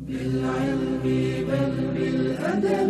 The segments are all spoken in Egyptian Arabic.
بالعلم بل بالأدب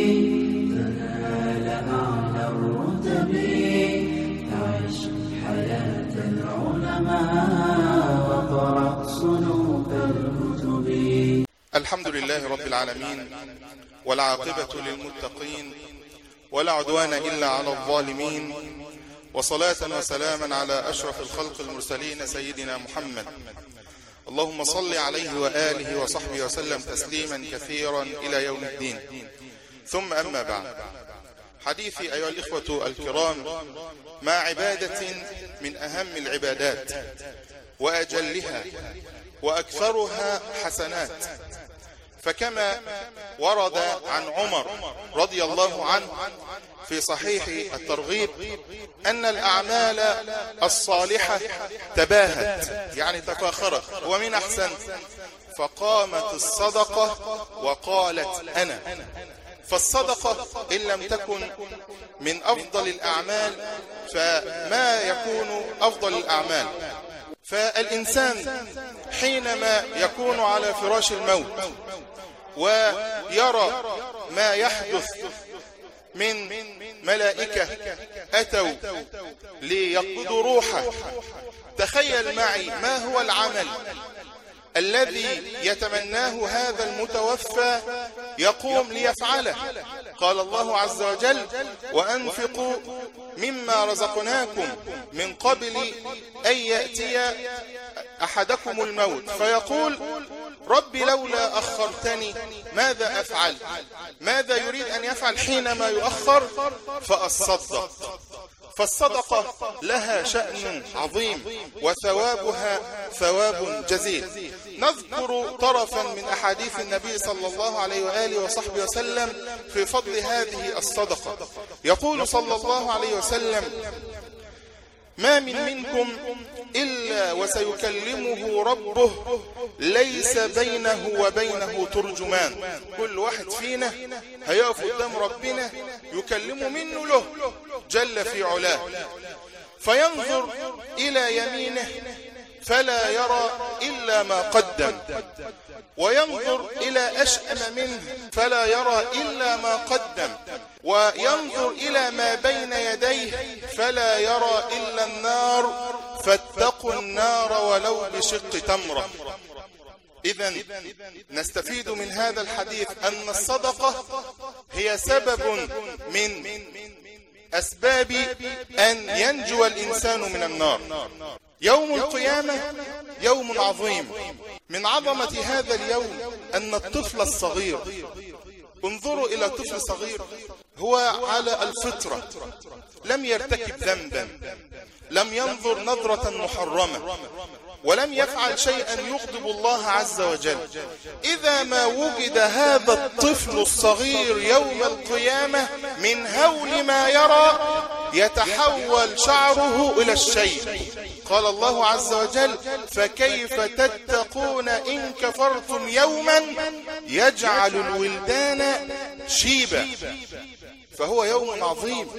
تنال أعلى الرتب عش حياة العلماء وقرأ صنوف الكتب الحمد لله رب العالمين والعاقبة للمتقين ولا عدوان إلا على الظالمين وصلاة وسلاما على أشرف الخلق المرسلين سيدنا محمد اللهم صل عليه وآله وصحبه وسلم تسليما كثيرا إلى يوم الدين ثم أما بعد حديثي أيها الإخوة الكرام مع عبادة من أهم العبادات وأجلها وأكثرها حسنات فكما ورد عن عمر رضي الله عنه في صحيح الترغيب أن الأعمال الصالحة تباهت يعني تفاخرت ومن أحسن فقامت الصدقة وقالت أنا فالصدقة إن لم تكن من أفضل الأعمال فما يكون أفضل الأعمال فالإنسان حينما يكون على فراش الموت ويرى ما يحدث من ملائكة أتوا ليقبضوا روحه تخيل معي ما هو العمل الذي يتمناه هذا المتوفى يقوم ليفعله قال الله عز وجل وأنفقوا مما رزقناكم من قبل أن يأتي أحدكم الموت فيقول رب لولا أخرتني ماذا أفعل ماذا يريد أن يفعل حينما يؤخر فأصدق فالصدقة لها شأن عظيم وثوابها ثواب جزيل نذكر طرفا من أحاديث النبي صلى الله عليه وآله وصحبه وسلم في فضل هذه الصدقة يقول صلى الله عليه وسلم ما من منكم إلا وسيكلمه ربه ليس بينه وبينه ترجمان كل واحد فينا هيقف قدام ربنا يكلمه منه له جل في علاه فينظر إلى يمينه فلا يرى إلا ما قدم وينظر إلى أشأم منه فلا يرى إلا ما قدم وينظر إلى ما بين يديه فلا يرى إلا النار فاتقوا النار ولو بشق تمرة إذا نستفيد من هذا الحديث أن الصدقة هي سبب من أسباب أن ينجو الإنسان من النار يوم القيامة يوم عظيم من عظمة هذا اليوم أن الطفل الصغير انظروا إلى طفل صغير هو على الفطرة لم يرتكب ذنبا لم ينظر نظرة محرمة ولم يفعل شيئا يغضب الله عز وجل إذا ما وجد هذا الطفل الصغير يوم القيامة من هول ما يرى يتحول شعره إلى الشيء قال الله عز وجل فكيف تتقون إن كفرتم يوما يجعل الولدان شيبا فهو يوم عظيم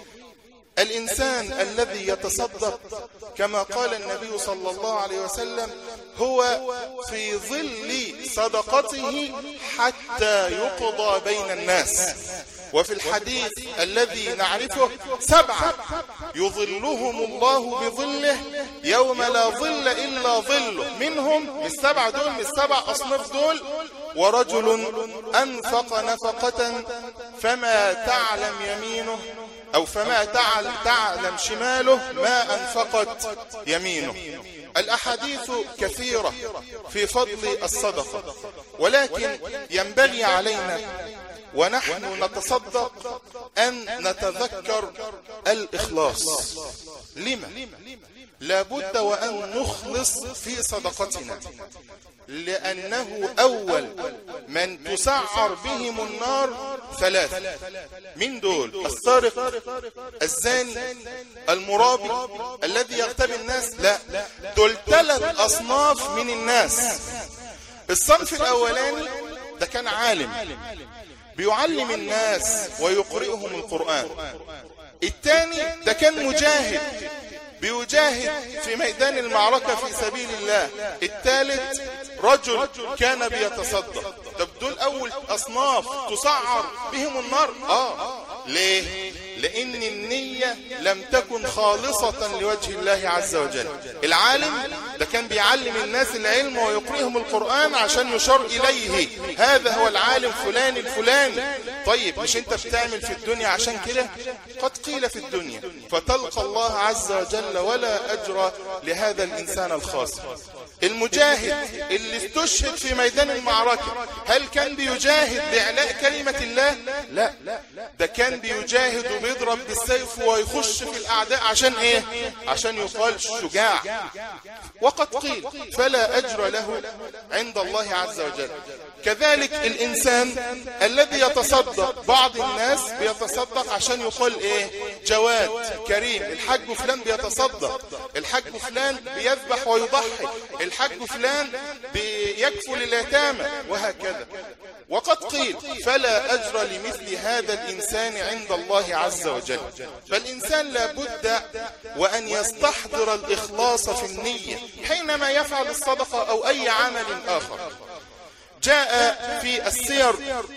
الإنسان الذي يتصدق كما قال النبي صلى الله عليه وسلم هو في ظل صدقته حتى يقضى بين الناس وفي الحديث الذي نعرفه سبعة يظلهم الله بظله يوم لا ظل إلا ظله منهم من السبع دول من السبع أصناف دول ورجل أنفق نفقة فما تعلم يمينه أو فما تعلم شماله ما أنفقت يمينه الأحاديث كثيرة في فضل الصدقة ولكن ينبغي علينا ونحن نتصدق أن نتذكر الإخلاص لما؟ لابد وأن نخلص في صدقتنا لأنه أول من تسعر بهم النار ثلاثة من دول السارق الزاني المرابي الذي يغتاب الناس لا دول ثلاث أصناف من الناس الصنف الأولاني ده كان عالم بيعلم الناس ويقرئهم القرآن الثاني ده كان مجاهد بيجاهد في ميدان المعركة في سبيل الله الثالث رجل كان بيتصدق طب دول اول اصناف تسعر بهم النار اه ليه لان النية لم تكن خالصة لوجه الله عز وجل العالم ده كان بيعلم الناس العلم ويقرئهم القرآن عشان يشار اليه هذا هو العالم فلان الفلاني طيب مش انت بتعمل في الدنيا عشان كده قد قيل في الدنيا فتلقى الله عز وجل ولا اجر لهذا الانسان الخاسر المجاهد اللي استشهد في ميدان المعركة هل كان بيجاهد لإعلاء كلمة الله لا ده كان بيجاهد وبيضرب بالسيف ويخش في الأعداء عشان إيه عشان يقال شجاع وقد قيل فلا أجر له عند الله عز وجل كذلك الإنسان الذي يتصدق بعض الناس بيتصدق عشان يقال إيه جواد كريم الحاج فلان بيتصدق الحاج فلان بيذبح ويضحي الحاج فلان بيكفل اليتامى وهكذا وقد قيل فلا أجر لمثل هذا الإنسان عند الله عز وجل فالإنسان لابد وأن يستحضر الإخلاص في النية حينما يفعل الصدقة أو أي عمل آخر جاء في السير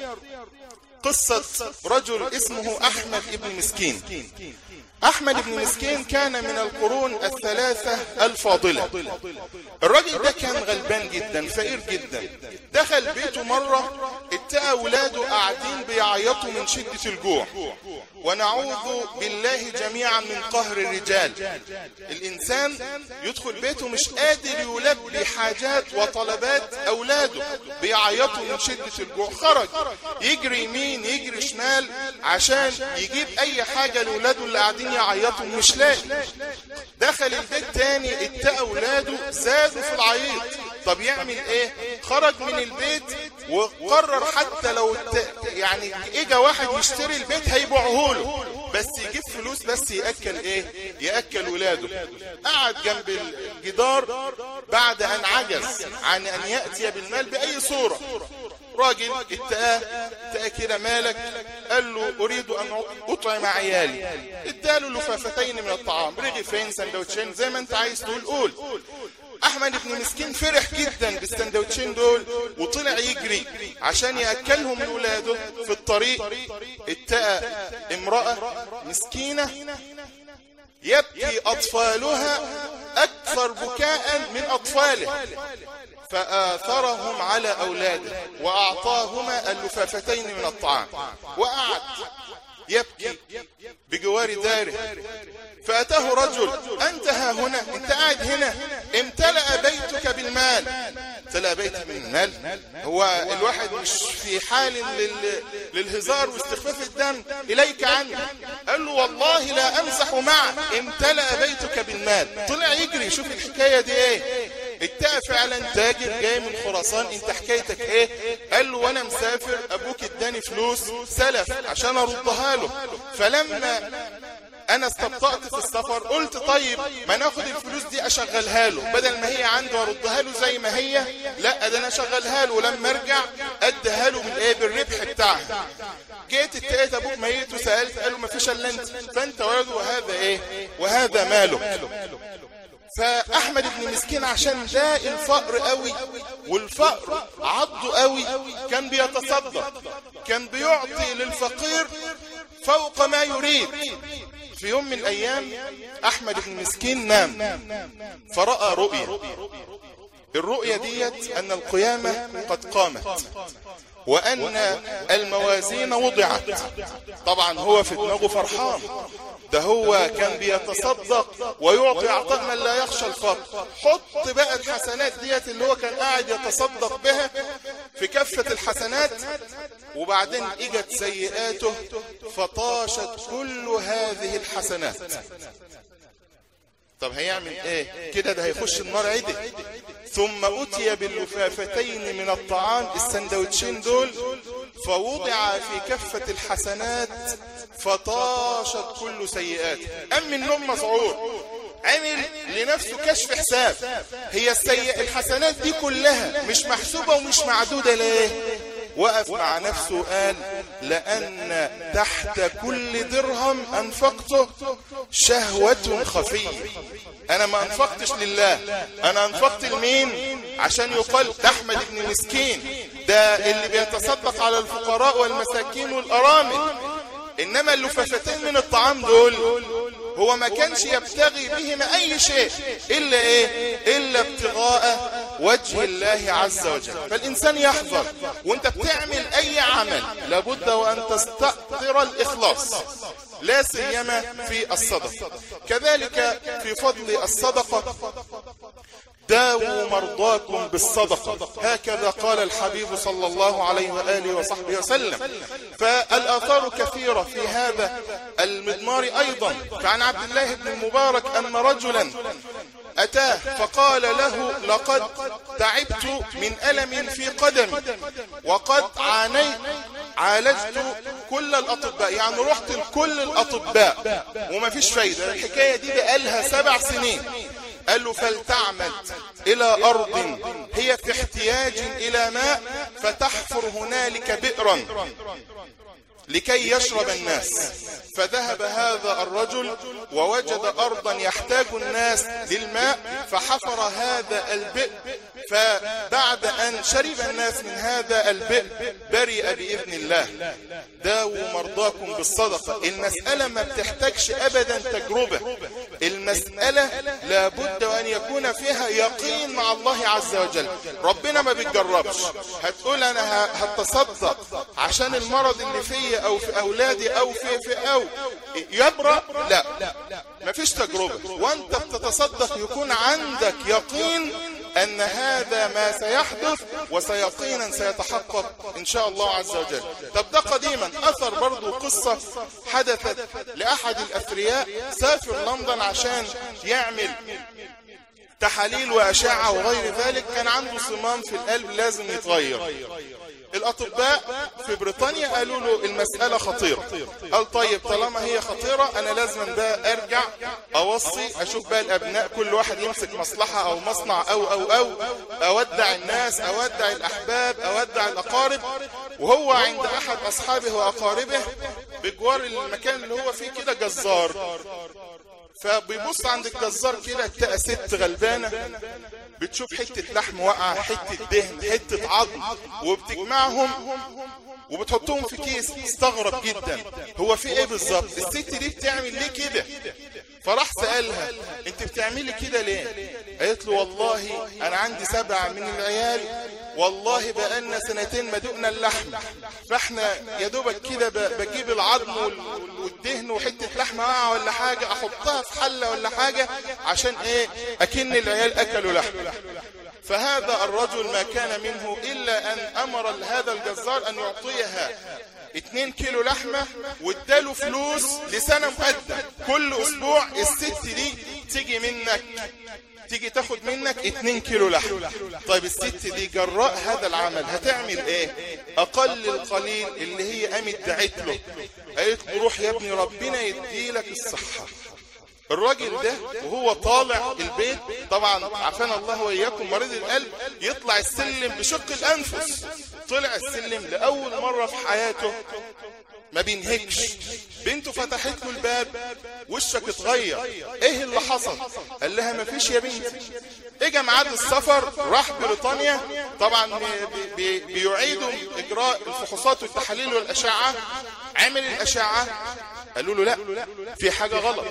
قصة رجل اسمه أحمد ابن مسكين أحمد بن مسكين كان من القرون الثلاثة الفاضلة الراجل ده كان غلبان جدا فقير جدا دخل بيته مرة اتقى ولاده قاعدين بيعيطوا من شدة الجوع ونعوذ بالله جميعا من قهر الرجال الإنسان يدخل بيته مش قادر يلبي حاجات وطلبات أولاده بيعيطوا من شدة الجوع خرج يجري يمين يجري شمال عشان يجيب أي حاجة لأولاده اللي قاعدين يعيطوا مش لاقي دخل البيت تاني اتقى أولاده زادوا في العيط طب يعمل ايه خرج من البيت وقرر حتى لو يعني اجا واحد يشتري البيت هيبيعه له بس يجيب فلوس بس يأكل ايه يأكل ولاده قعد جنب الجدار بعد ان عجز عن ان يأتي بالمال بأي صورة راجل اتقاه اتقاه كده مالك قال له اريد ان اطعم عيالي اداله لفافتين من الطعام رغيفين سندوتشين زي ما انت عايز تقول قول احمد بن مسكين فرح جدا بالسندوتشين دول وطلع يجري عشان ياكلهم لاولاده في الطريق اتقى امراه مسكينه يبكي اطفالها اكثر بكاء من اطفاله فآثرهم على أولاده وأعطاهما اللفافتين من الطعام وقعد يبكي بجوار داره فأتاه رجل أنت ها هنا أنت قاعد هنا امتلأ بيتك بالمال امتلأ بيتي من المال هو الواحد مش في حال لل... للهزار واستخفاف الدم إليك عني قال له والله لا أمزح معك امتلأ بيتك بالمال طلع يجري شوف الحكاية دي ايه اتقى فعلا تاجر جاي من خراسان انت حكايتك ايه قال له وانا مسافر ابوك اداني فلوس سلف عشان اردها له فلما انا استبطأت في السفر قلت طيب ما ناخد الفلوس دي اشغلها له بدل ما هي عنده اردها له زي ما هي لا ده انا اشغلها له ولما ارجع اديها له بالايه بالربح بتاعها جيت اتقيت ابوك ميت وسالت قال له ما فيش الا انت فانت ولده وهذا ايه وهذا مالك فاحمد بن مسكين عشان ده الفقر قوي والفقر عضه قوي كان بيتصدق كان بيعطي للفقير فوق ما يريد في يوم من الايام احمد بن مسكين نام فرأى رؤيا الرؤيا ديت ان القيامة قد قامت وان الموازين وضعت طبعا هو في دماغه فرحان ده هو كان بيتصدق ويعطي عطاء من لا يخشى الفقر حط بقى الحسنات ديت اللي هو كان قاعد يتصدق بها في كفة الحسنات وبعدين اجت سيئاته فطاشت كل هذه الحسنات طب هيعمل ايه كده ده هيخش النار عدل ثم اتي باللفافتين من الطعام السندوتشين دول فوضع في كفة الحسنات فطاشت كل سيئات أم من نوم مذعور عمل لنفسه كشف حساب هي السيئة الحسنات دي كلها مش محسوبة ومش معدودة ليه وقف مع نفسه قال لأن تحت كل درهم أنفقته شهوة خفية أنا ما أنفقتش لله أنا أنفقت لمين عشان يقال ده احمد بن مسكين ده اللي بيتصدق على الفقراء والمساكين والارامل انما اللفافتين من الطعام دول هو ما كانش يبتغي بهما اي شيء الا ايه الا ابتغاء وجه الله عز وجل فالانسان يحذر وانت بتعمل اي عمل لابد وان تستأثر الاخلاص لا سيما في الصدقه كذلك في فضل الصدقه داووا مرضاكم بالصدقة هكذا قال الحبيب صلى الله عليه وآله وصحبه وسلم فالآثار كثيرة في هذا المضمار أيضا فعن عبد الله بن المبارك أن رجلا أتاه فقال له لقد تعبت من ألم في قدمي وقد عانيت عالجت كل الأطباء يعني رحت لكل الأطباء وما فيش فايدة الحكاية دي بقالها سبع سنين قال له فلتعمد إلى أرض هي في احتياج إلى ماء فتحفر هنالك بئرا لكي يشرب الناس فذهب هذا الرجل ووجد أرضا يحتاج الناس للماء فحفر هذا البئر فبعد أن شرب الناس من هذا البئر برئ بإذن الله داووا مرضاكم بالصدقة المسألة ما بتحتاجش أبدا تجربة المسألة لابد أن يكون فيها يقين مع الله عز وجل ربنا ما بيتجربش هتقول أنا هتصدق عشان المرض اللي فيا أو في أولادي أو في في أو يبرأ لا ما فيش تجربة وانت بتتصدق يكون عندك يقين أن هذا ما سيحدث وسيقينا سيتحقق إن شاء الله عز وجل طب ده قديما أثر برضو قصة حدثت لأحد الأثرياء سافر لندن عشان يعمل تحاليل وأشعة وغير ذلك كان عنده صمام في القلب لازم يتغير الأطباء في بريطانيا قالوا له المسألة خطيرة قال طيب طالما هي خطيرة أنا لازم بقى أرجع أوصي أشوف بقى الأبناء كل واحد يمسك مصلحة أو مصنع أو أو أو أودع الناس أودع الأحباب أودع الأقارب وهو عند أحد أصحابه وأقاربه بجوار المكان اللي هو فيه كده جزار فبيبص عند الجزار كده تلاقي ست غلبانه بتشوف حته لحم واقعه حته دهن حته عظم وبتجمعهم وبتحطهم في كيس استغرب جدا هو في ايه بالظبط الست دي بتعمل ليه كده فراح سألها انت بتعملي كده ليه قالت له والله انا عندي سبعة من العيال والله بقالنا سنتين ما دقنا اللحم فاحنا يا دوبك كده بجيب العظم والدهن وحتة لحمة واقعة ولا حاجة احطها في حلة ولا حاجة عشان ايه اكن العيال اكلوا لحم فهذا الرجل ما كان منه إلا أن أمر هذا الجزار أن يعطيها 2 كيلو لحمة واداله فلوس لسنة مقدم كل أسبوع الست دي تيجي منك تيجي تاخد منك 2 كيلو لحم طيب الست دي جراء هذا العمل هتعمل ايه اقل القليل اللي هي قامت دعت له قالت له روح يا ابني ربنا يديلك الصحة الراجل ده وهو طالع البيت طبعا عافانا الله واياكم مريض القلب يطلع السلم بشق الانفس طلع السلم لاول مره في حياته ما بينهكش بنته فتحت له الباب وشك اتغير ايه اللي حصل قال لها ما فيش يا بنتي اجى ميعاد السفر راح بريطانيا طبعا بي بي بيعيدوا اجراء الفحوصات والتحاليل والاشعه عمل الاشعه قالوا له لا في حاجه غلط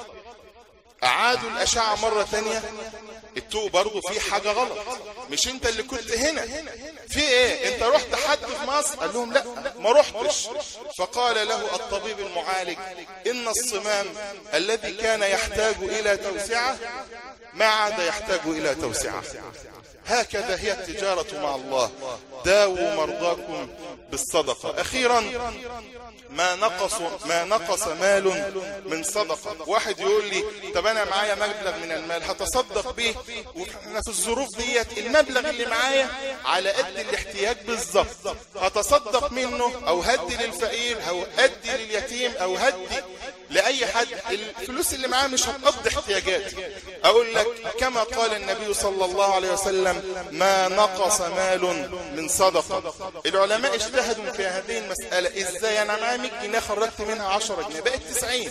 أعادوا الأشعة مرة تانية التو برضو في حاجة غلط مش انت اللي كنت هنا في ايه انت رحت حد في مصر قال لهم لا ما رحتش فقال له الطبيب المعالج ان الصمام الذي كان يحتاج الى توسعة ما عاد يحتاج الى توسعة هكذا هي التجارة مع الله داووا مرضاكم بالصدقة أخيرا ما نقص ما نقص مال من صدقة واحد يقول لي طب أنا معايا مبلغ من المال هتصدق به وإحنا في الظروف ديت المبلغ اللي معايا على قد الاحتياج بالظبط هتصدق منه أو هدي للفقير أو أدي لليتيم أو هدي لأي حد الفلوس اللي معاه مش هتقضي احتياجاتي أقول لك كما قال النبي صلى الله عليه وسلم ما نقص مال من صدقة العلماء اجتهدوا في هذه المسألة ازاي انا معايا 100 جنيه خرجت منها 10 جنيه بقت 90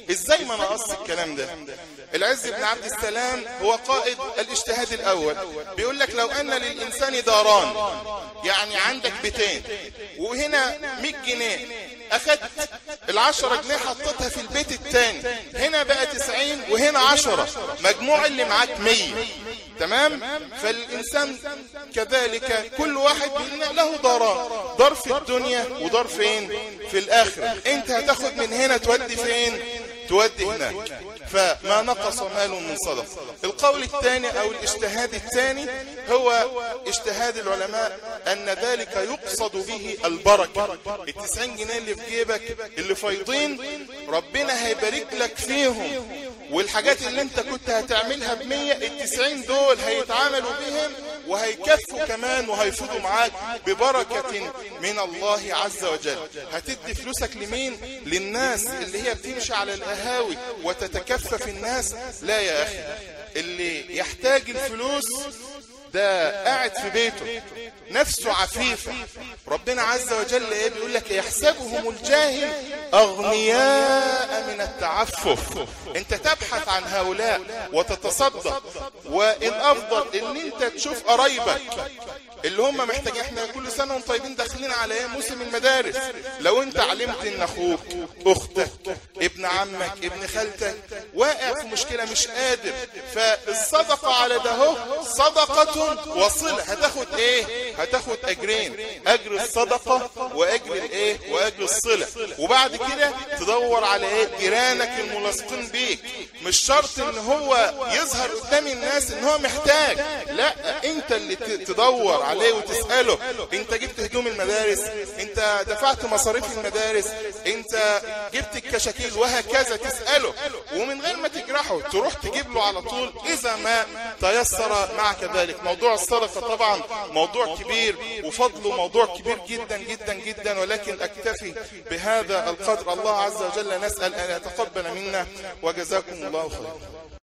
ازاي ما نقص الكلام ده العز بن عبد السلام هو قائد الاجتهاد الاول بيقول لك لو ان للانسان داران يعني عندك بيتين وهنا 100 جنيه اخدت العشرة جنيه حطيتها في البيت التاني هنا بقى 90 وهنا 10 مجموع اللي معاك 100 تمام فالإنسان كذلك كل واحد منا له داران دار في الدنيا ودار فين في الآخرة انت هتاخد من هنا تودي فين تودي هناك فما نقص مال من صدق القول الثاني او الاجتهاد الثاني هو اجتهاد العلماء ان ذلك يقصد به البركة التسعين جنيه اللي في جيبك اللي فايضين ربنا هيبارك لك فيهم والحاجات اللي انت كنت هتعملها بمية التسعين دول هيتعاملوا بهم وهيكفوا كمان وهيفوضوا معاك ببركة من الله عز وجل هتدي فلوسك لمين للناس اللي هي بتمشي على القهاوي وتتكفف الناس لا يا أخي اللي يحتاج الفلوس ده قاعد في بيته نفسه عفيفة ربنا عز وجل ايه بيقول لك يحسبهم الجاهل اغنياء من التعفف انت تبحث عن هؤلاء وتتصدق وان افضل ان انت تشوف قرايبك اللي هم محتاجين احنا كل سنة وانتم طيبين داخلين على ايه موسم المدارس لو انت علمت ان اخوك اختك ابن عمك ابن خالتك واقع في مشكلة مش قادر فالصدقة على ده هو صدقة وصلة هتاخد ايه هتاخد اجرين اجر الصدقة واجر الايه واجر الصلة وبعد كده تدور على ايه جيرانك الملاصقين بيك مش شرط ان هو يظهر قدام الناس ان هو محتاج لا انت اللي تدور عليه وتسأله انت جبت هدوم المدارس انت دفعت مصاريف المدارس انت جبت الكشاكيل وهكذا تسأله ومن غير ما تجرحه تروح تجيب له على طول اذا ما تيسر معك ذلك موضوع الصدقة طبعا موضوع كبير وفضله موضوع كبير جدا جدا جدا ولكن اكتفي بهذا القدر الله عز وجل نسأل ان يتقبل منا وجزاكم الله خيرا